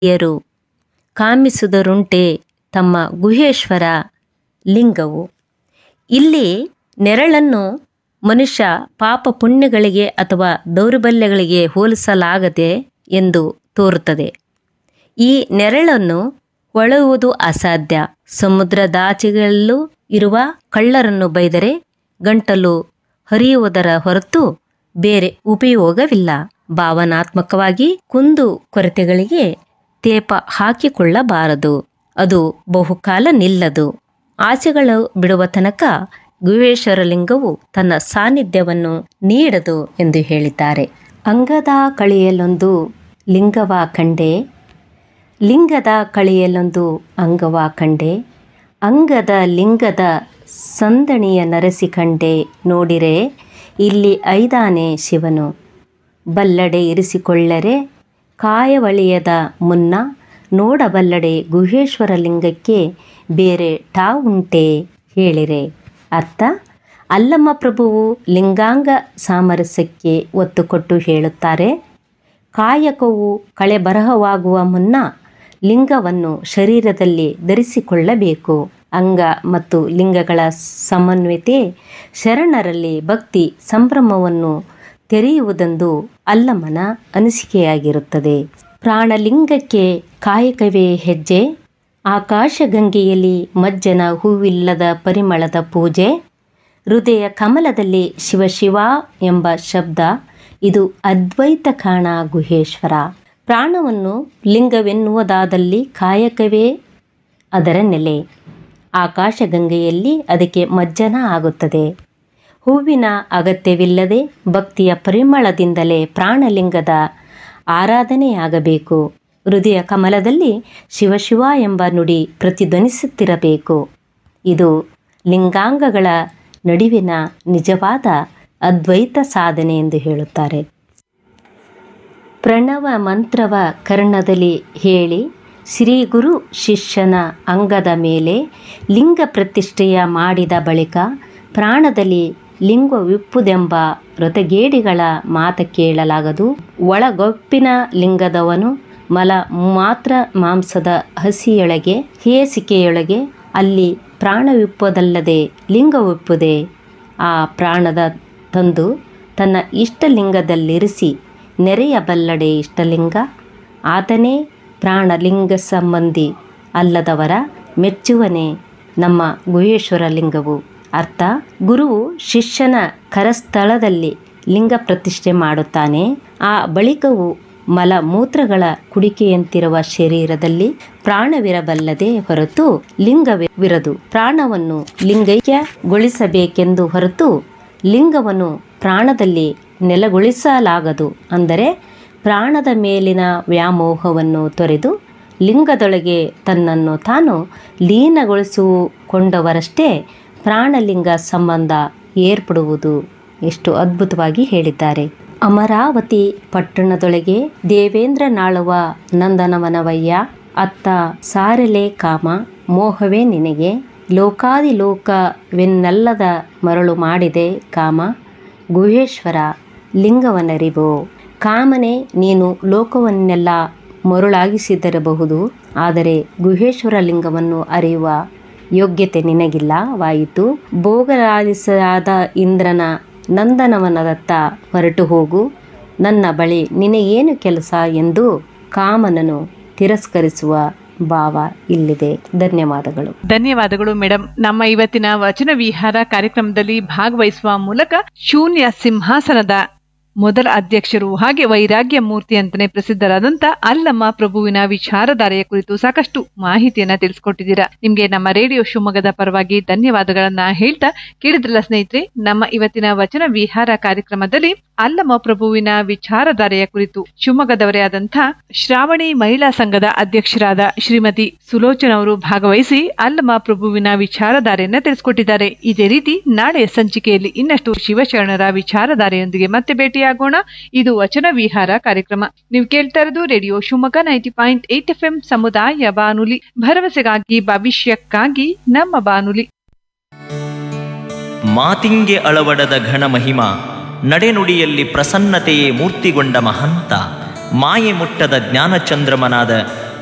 ಯರು ಕಾಮಿಸುವುದರುಂಟೆ ತಮ್ಮ ಗುಹೇಶ್ವರ ಲಿಂಗವು ಇಲ್ಲಿ ನೆರಳನ್ನು ಮನುಷ್ಯ ಪಾಪ ಪುಣ್ಯಗಳಿಗೆ ಅಥವಾ ದೌರ್ಬಲ್ಯಗಳಿಗೆ ಹೋಲಿಸಲಾಗದೆ ಎಂದು ತೋರುತ್ತದೆ ಈ ನೆರಳನ್ನು ಒಳೆಯುವುದು ಅಸಾಧ್ಯ ಸಮುದ್ರದಾಚೆಗಳಲ್ಲೂ ಇರುವ ಕಳ್ಳರನ್ನು ಬೈದರೆ ಗಂಟಲು ಹರಿಯುವುದರ ಹೊರತು ಬೇರೆ ಉಪಯೋಗವಿಲ್ಲ ಭಾವನಾತ್ಮಕವಾಗಿ ಕುಂದು ಕೊರತೆಗಳಿಗೆ ತೇಪ ಹಾಕಿಕೊಳ್ಳಬಾರದು ಅದು ಬಹುಕಾಲ ನಿಲ್ಲದು ಆಸೆಗಳು ಬಿಡುವ ತನಕ ಗುಹೇಶ್ವರ ಲಿಂಗವು ತನ್ನ ಸಾನ್ನಿಧ್ಯವನ್ನು ನೀಡದು ಎಂದು ಹೇಳಿದ್ದಾರೆ ಅಂಗದ ಕಳೆಯಲೊಂದು ಲಿಂಗವ ಕಂಡೆ ಲಿಂಗದ ಕಳೆಯಲೊಂದು ಅಂಗವ ಕಂಡೆ ಅಂಗದ ಲಿಂಗದ ಸಂದಣಿಯ ನರಸಿ ಕಂಡೆ ನೋಡಿರೆ ಇಲ್ಲಿ ಐದಾನೆ ಶಿವನು ಬಲ್ಲಡೆ ಇರಿಸಿಕೊಳ್ಳರೆ ಕಾಯವಳಿಯದ ಮುನ್ನ ನೋಡಬಲ್ಲಡೆ ಗುಹೇಶ್ವರ ಲಿಂಗಕ್ಕೆ ಬೇರೆ ಟಾವುಂಟೆ ಹೇಳಿರೆ ಅರ್ಥ ಅಲ್ಲಮ್ಮ ಪ್ರಭುವು ಲಿಂಗಾಂಗ ಸಾಮರಸ್ಯಕ್ಕೆ ಒತ್ತು ಕೊಟ್ಟು ಹೇಳುತ್ತಾರೆ ಕಾಯಕವು ಕಳೆ ಬರಹವಾಗುವ ಮುನ್ನ ಲಿಂಗವನ್ನು ಶರೀರದಲ್ಲಿ ಧರಿಸಿಕೊಳ್ಳಬೇಕು ಅಂಗ ಮತ್ತು ಲಿಂಗಗಳ ಸಮನ್ವಯತೆ ಶರಣರಲ್ಲಿ ಭಕ್ತಿ ಸಂಭ್ರಮವನ್ನು ತೆರೆಯುವುದೆಂದು ಅಲ್ಲಮ್ಮನ ಅನಿಸಿಕೆಯಾಗಿರುತ್ತದೆ ಪ್ರಾಣಲಿಂಗಕ್ಕೆ ಕಾಯಕವೇ ಹೆಜ್ಜೆ ಆಕಾಶಗಂಗೆಯಲ್ಲಿ ಮಜ್ಜನ ಹೂವಿಲ್ಲದ ಪರಿಮಳದ ಪೂಜೆ ಹೃದಯ ಕಮಲದಲ್ಲಿ ಶಿವ ಶಿವ ಎಂಬ ಶಬ್ದ ಇದು ಅದ್ವೈತ ಕಾಣ ಗುಹೇಶ್ವರ ಪ್ರಾಣವನ್ನು ಲಿಂಗವೆನ್ನುವುದಾದಲ್ಲಿ ಕಾಯಕವೇ ಅದರ ನೆಲೆ ಆಕಾಶಗಂಗೆಯಲ್ಲಿ ಅದಕ್ಕೆ ಮಜ್ಜನ ಆಗುತ್ತದೆ ಹೂವಿನ ಅಗತ್ಯವಿಲ್ಲದೆ ಭಕ್ತಿಯ ಪರಿಮಳದಿಂದಲೇ ಪ್ರಾಣಲಿಂಗದ ಆರಾಧನೆಯಾಗಬೇಕು ಹೃದಯ ಕಮಲದಲ್ಲಿ ಶಿವಶಿವ ಎಂಬ ನುಡಿ ಪ್ರತಿಧ್ವನಿಸುತ್ತಿರಬೇಕು ಇದು ಲಿಂಗಾಂಗಗಳ ನಡುವಿನ ನಿಜವಾದ ಅದ್ವೈತ ಸಾಧನೆ ಎಂದು ಹೇಳುತ್ತಾರೆ ಪ್ರಣವ ಮಂತ್ರವ ಕರ್ಣದಲ್ಲಿ ಹೇಳಿ ಶ್ರೀ ಗುರು ಶಿಷ್ಯನ ಅಂಗದ ಮೇಲೆ ಲಿಂಗ ಪ್ರತಿಷ್ಠೆಯ ಮಾಡಿದ ಬಳಿಕ ಪ್ರಾಣದಲ್ಲಿ ಲಿಂಗವಿಪ್ಪುದೆಂಬ ರಥಗೇಡಿಗಳ ಮಾತ ಕೇಳಲಾಗದು ಒಳಗೊಪ್ಪಿನ ಲಿಂಗದವನು ಮಲ ಮಾತ್ರ ಮಾಂಸದ ಹಸಿಯೊಳಗೆ ಹೇಸಿಕೆಯೊಳಗೆ ಅಲ್ಲಿ ಪ್ರಾಣವಿಪ್ಪುದಲ್ಲದೆ ಲಿಂಗವಿಪ್ಪುದೆ ಆ ಪ್ರಾಣದ ತಂದು ತನ್ನ ಇಷ್ಟಲಿಂಗದಲ್ಲಿರಿಸಿ ನೆರೆಯಬಲ್ಲಡೆ ಇಷ್ಟಲಿಂಗ ಆತನೇ ಪ್ರಾಣಲಿಂಗ ಸಂಬಂಧಿ ಅಲ್ಲದವರ ಮೆಚ್ಚುವನೇ ನಮ್ಮ ಗುಹೇಶ್ವರ ಲಿಂಗವು ಅರ್ಥ ಗುರುವು ಶಿಷ್ಯನ ಕರಸ್ಥಳದಲ್ಲಿ ಲಿಂಗ ಪ್ರತಿಷ್ಠೆ ಮಾಡುತ್ತಾನೆ ಆ ಬಳಿಕವು ಮಲ ಮೂತ್ರಗಳ ಕುಡಿಕೆಯಂತಿರುವ ಶರೀರದಲ್ಲಿ ಪ್ರಾಣವಿರಬಲ್ಲದೆ ಹೊರತು ಲಿಂಗವಿರದು ಪ್ರಾಣವನ್ನು ಲಿಂಗೈಕ್ಯಗೊಳಿಸಬೇಕೆಂದು ಹೊರತು ಲಿಂಗವನ್ನು ಪ್ರಾಣದಲ್ಲಿ ನೆಲೆಗೊಳಿಸಲಾಗದು ಅಂದರೆ ಪ್ರಾಣದ ಮೇಲಿನ ವ್ಯಾಮೋಹವನ್ನು ತೊರೆದು ಲಿಂಗದೊಳಗೆ ತನ್ನನ್ನು ತಾನು ಲೀನಗೊಳಿಸಿಕೊಂಡವರಷ್ಟೇ ಪ್ರಾಣಲಿಂಗ ಸಂಬಂಧ ಏರ್ಪಡುವುದು ಎಷ್ಟು ಅದ್ಭುತವಾಗಿ ಹೇಳಿದ್ದಾರೆ ಅಮರಾವತಿ ಪಟ್ಟಣದೊಳಗೆ ದೇವೇಂದ್ರ ನಾಳುವ ನಂದನವನವಯ್ಯ ಅತ್ತ ಸಾರೆಲೆ ಕಾಮ ಮೋಹವೇ ನಿನಗೆ ಲೋಕಾದಿಲೋಕವೆನ್ನಲ್ಲದ ಮರಳು ಮಾಡಿದೆ ಕಾಮ ಗುಹೇಶ್ವರ ಲಿಂಗವನರಿಬೋ ಕಾಮನೆ ನೀನು ಲೋಕವನ್ನೆಲ್ಲ ಮರುಳಾಗಿಸಿದಿರಬಹುದು ಆದರೆ ಗುಹೇಶ್ವರ ಲಿಂಗವನ್ನು ಅರಿಯುವ ಯೋಗ್ಯತೆ ನಿನಗಿಲ್ಲವಾಯಿತು ಭೋಗಲಾಲಿಸಾದ ಇಂದ್ರನ ನಂದನವನದತ್ತ ಹೊರಟು ಹೋಗು ನನ್ನ ಬಳಿ ನಿನಗೇನು ಕೆಲಸ ಎಂದು ಕಾಮನನು ತಿರಸ್ಕರಿಸುವ ಭಾವ ಇಲ್ಲಿದೆ ಧನ್ಯವಾದಗಳು ಧನ್ಯವಾದಗಳು ಮೇಡಮ್ ನಮ್ಮ ಇವತ್ತಿನ ವಚನ ವಿಹಾರ ಕಾರ್ಯಕ್ರಮದಲ್ಲಿ ಭಾಗವಹಿಸುವ ಮೂಲಕ ಶೂನ್ಯ ಸಿಂಹಾಸನದ ಮೊದಲ ಅಧ್ಯಕ್ಷರು ಹಾಗೆ ವೈರಾಗ್ಯ ಮೂರ್ತಿ ಅಂತಾನೆ ಪ್ರಸಿದ್ಧರಾದಂತ ಅಲ್ಲಮ್ಮ ಪ್ರಭುವಿನ ವಿಚಾರಧಾರೆಯ ಕುರಿತು ಸಾಕಷ್ಟು ಮಾಹಿತಿಯನ್ನ ತಿಳಿಸ್ಕೊಟ್ಟಿದ್ದೀರಾ ನಿಮ್ಗೆ ನಮ್ಮ ರೇಡಿಯೋ ಶಿವಮೊಗ್ಗದ ಪರವಾಗಿ ಧನ್ಯವಾದಗಳನ್ನ ಹೇಳ್ತಾ ಕೇಳಿದ್ರಲ್ಲ ಸ್ನೇಹಿತರೆ ನಮ್ಮ ಇವತ್ತಿನ ವಚನ ವಿಹಾರ ಕಾರ್ಯಕ್ರಮದಲ್ಲಿ ಅಲ್ಲಮ್ಮ ಪ್ರಭುವಿನ ವಿಚಾರಧಾರೆಯ ಕುರಿತು ಶಿವಮೊಗ್ಗದವರೇ ಆದಂಥ ಶ್ರಾವಣಿ ಮಹಿಳಾ ಸಂಘದ ಅಧ್ಯಕ್ಷರಾದ ಶ್ರೀಮತಿ ಸುಲೋಚನ ಅವರು ಭಾಗವಹಿಸಿ ಅಲ್ಲಮ್ಮ ಪ್ರಭುವಿನ ವಿಚಾರಧಾರೆಯನ್ನ ತಿಳಿಸ್ಕೊಟ್ಟಿದ್ದಾರೆ ಇದೇ ರೀತಿ ನಾಳೆಯ ಸಂಚಿಕೆಯಲ್ಲಿ ಇನ್ನಷ್ಟು ಶಿವಶರಣರ ವಿಚಾರಧಾರೆಯೊಂದಿಗೆ ಮತ್ತೆ ಭೇಟಿಯಾಗೋಣ ಇದು ವಚನ ವಿಹಾರ ಕಾರ್ಯಕ್ರಮ ನೀವು ಕೇಳ್ತಾ ಇರೋದು radio Shivamogga ninety point eight F M ಸಮುದಾಯ ಬಾನುಲಿ ಭರವಸೆಗಾಗಿ ಭವಿಷ್ಯಕ್ಕಾಗಿ ನಮ್ಮ ಬಾನುಲಿ ಮಾತಿಂಗೆ ಅಳವಡದ ಘನ ಮಹಿಮ ನಡೆನುಡಿಯಲ್ಲಿ ಪ್ರಸನ್ನತೆಯೇ ಮೂರ್ತಿಗೊಂಡ ಮಹಂತ ಮಾಯೆ ಮುಟ್ಟದ ಜ್ಞಾನಚಂದ್ರಮನಾದ